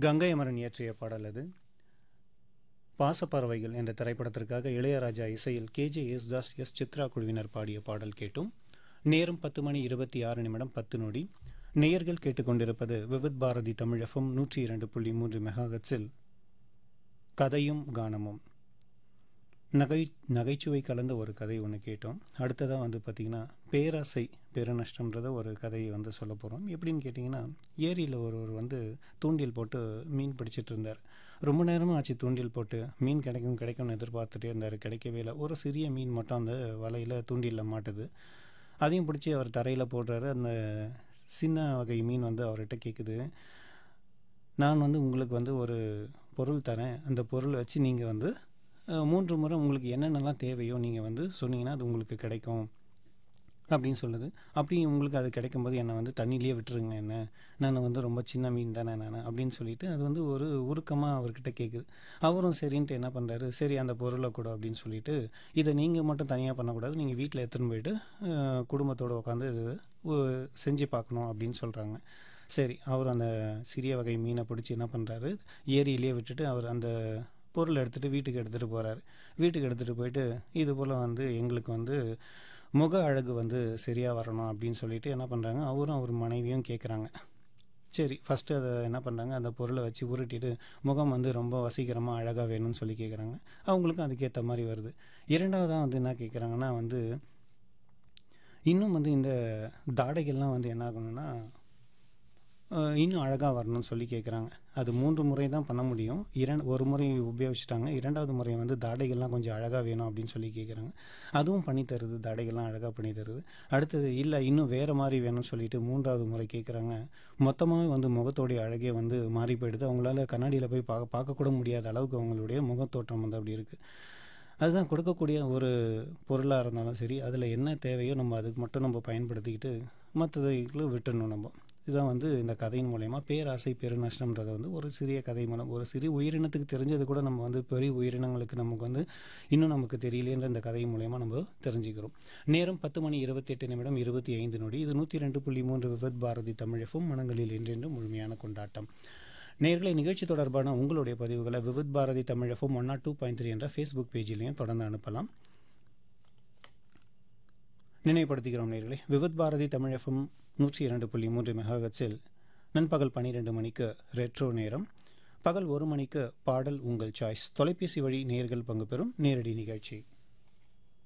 கங்கை அமரன் இயற்றிய பாடல் அது பாசப்பறவைகள் என்ற திரைப்படத்திற்காக இளையராஜா இசையில் கேஜே யேசுதாஸ் எஸ் சித்ரா குழுவினர் பாடிய பாடல் கேட்டும் நேரம் பத்து மணி இருபத்தி ஆறு நிமிடம் பத்து நொடி நேயர்கள் கேட்டுக்கொண்டிருப்பது விவித் பாரதி தமிழ் எஃப்எம் நூற்றி இரண்டு புள்ளி மூன்று மெகாஹட்ஸில் கதையும் கானமும் நகை நகைச்சுவை கலந்த ஒரு கதை ஒன்று கேட்டோம் அடுத்ததாக வந்து பார்த்திங்கன்னா பேராசை பெருநஷ்டம்ன்றத ஒரு கதையை வந்து சொல்ல போகிறோம் எப்படின்னு கேட்டிங்கன்னா ஏரியில் ஒருவர் வந்து தூண்டில் போட்டு மீன் பிடிச்சிட்டு இருந்தார் ரொம்ப நேரமாக ஆச்சு தூண்டில் போட்டு மீன் கிடைக்கும் கிடைக்கும்னு எதிர்பார்த்துட்டே இருந்தார் கிடைக்கவே இல்லை ஒரு சிறிய மீன் மட்டும் அந்த வலையில் தூண்டிலில் மாட்டுது அதையும் பிடிச்சி அவர் தரையில் போடுறாரு அந்த சின்ன வகை மீன் வந்து அவர்கிட்ட கேட்குது நான் வந்து உங்களுக்கு வந்து ஒரு பொருள் தரேன் அந்த பொருளை வச்சு நீங்கள் வந்து அஹ், மூன்று முறை உங்களுக்கு என்னென்னலாம் தேவையோ நீங்கள் வந்து சொன்னீங்கன்னா அது உங்களுக்கு கிடைக்கும் அப்படின்னு சொல்லுது அப்படி உங்களுக்கு அது கிடைக்கும்போது என்னை வந்து தண்ணியிலேயே விட்டுருங்க என்ன நான் வந்து ரொம்ப சின்ன மீன் தானே நான் அப்படின்னு சொல்லிட்டு அது வந்து ஒரு உருக்கமாக அவர்கிட்ட கேட்குது அவரும் சரின்ட்டு என்ன பண்ணுறாரு சரி அந்த பொருளை கூட அப்படின்னு சொல்லிட்டு இதை நீங்கள் மட்டும் தனியாக பண்ணக்கூடாது நீங்கள் வீட்டில் எடுத்துன்னு போயிட்டு அஹ், குடும்பத்தோடு உட்காந்து இது ஒ- செஞ்சு பார்க்கணும் அப்படின்னு சொல்கிறாங்க சரி அவர் அந்த சிறிய வகை மீனை பிடிச்சி என்ன பண்ணுறாரு ஏரியிலேயே விட்டுட்டு அவர் அந்த பொருளை எடுத்துகிட்டு வீட்டுக்கு எடுத்துகிட்டு போகிறாரு வீட்டுக்கு எடுத்துகிட்டு போயிட்டு இது போல் வந்து எங்களுக்கு வந்து முக அழகு வந்து சரியாக வரணும் அப்படின்னு சொல்லிட்டு என்ன பண்ணுறாங்க அவரும் அவர் மனைவியும் கேட்குறாங்க சரி ஃபஸ்ட்டு அதை என்ன பண்ணுறாங்க அந்த பொருளை வச்சு உருட்டிட்டு முகம் வந்து ரொம்ப வசீகரமாக அழகாக வேணும்னு சொல்லி கேட்குறாங்க அவங்களுக்கும் அதுக்கேற்ற மாதிரி வருது இரண்டாவதாக வந்து என்ன கேட்குறாங்கன்னா வந்து இன்னும் வந்து இந்த தாடைகள்லாம் வந்து என்ன ஆகணும்னா அஹ், இன்னும் அழகாக வரணும்னு சொல்லி கேட்குறாங்க அது மூன்று முறை தான் பண்ண முடியும் இரண்டு ஒரு முறை உபயோகிச்சிட்டாங்க இரண்டாவது முறை வந்து தாடைகள்லாம் கொஞ்சம் அழகாக வேணும் அப்படின்னு சொல்லி கேட்குறாங்க அதுவும் பண்ணி தருது தாடைகள்லாம் அழகாக பண்ணி தருது அடுத்தது இல்லை இன்னும் வேறு மாதிரி வேணும்னு சொல்லிட்டு மூன்றாவது முறை கேட்குறாங்க மொத்தமாகவே வந்து முகத்தோடைய அழகே வந்து மாறி போயிடுது அவங்களால கண்ணாடியில் போய் பார்க்க பார்க்கக்கூட முடியாத அளவுக்கு அவங்களுடைய முகத்தோற்றம் வந்து அப்படி இருக்குது அதுதான் கொடுக்கக்கூடிய ஒரு பொருளாக இருந்தாலும் சரி அதில் என்ன தேவையோ நம்ம அதுக்கு மட்டும் நம்ம பயன்படுத்திக்கிட்டு மற்றதுக்கு விட்டுடணும் நம்ம இதுதான் வந்து இந்த கதையின் மூலயமா பேராசை பெருநஷ்டம்ன்றதை வந்து ஒரு சிறிய கதை மூலம் ஒரு சிறிய உயிரினத்துக்கு தெரிஞ்சது கூட நம்ம வந்து பெரிய உயிரினங்களுக்கு நமக்கு வந்து இன்னும் நமக்கு தெரியலேன்ற இந்த கதை மூலயமா நம்ம தெரிஞ்சுக்கிறோம் நேரம் பத்து மணி இருபத்தெட்டு நிமிடம் இருபத்தி ஐந்து நொடி இது நூற்றி ரெண்டு புள்ளி மூன்று விவத் பாரதி தமிழஃபும் மனங்களில் என்றென்று முழுமையான கொண்டாட்டம் நேர்களை நிகழ்ச்சி தொடர்பான உங்களுடைய பதிவுகளை விவித் பாரதி தமிழஃபும் one nought two point three என்ற ஃபேஸ்புக் பேஜிலையும் தொடர்ந்து அனுப்பலாம் நினைவுபடுத்துகிறோம் நேர்களே விவித் பாரதி தமிழஃபும் நூற்றி இரண்டு புள்ளி மூன்று மெகாஹட்ஸில் நண்பகல் பன்னிரெண்டு மணிக்கு ரெட்ரோ நேரம் பகல் ஒரு மணிக்கு பாடல் உங்கள் சாய்ஸ் தொலைபேசி வழி நேர்கள் பங்கு பெறும் நேரடி நிகழ்ச்சி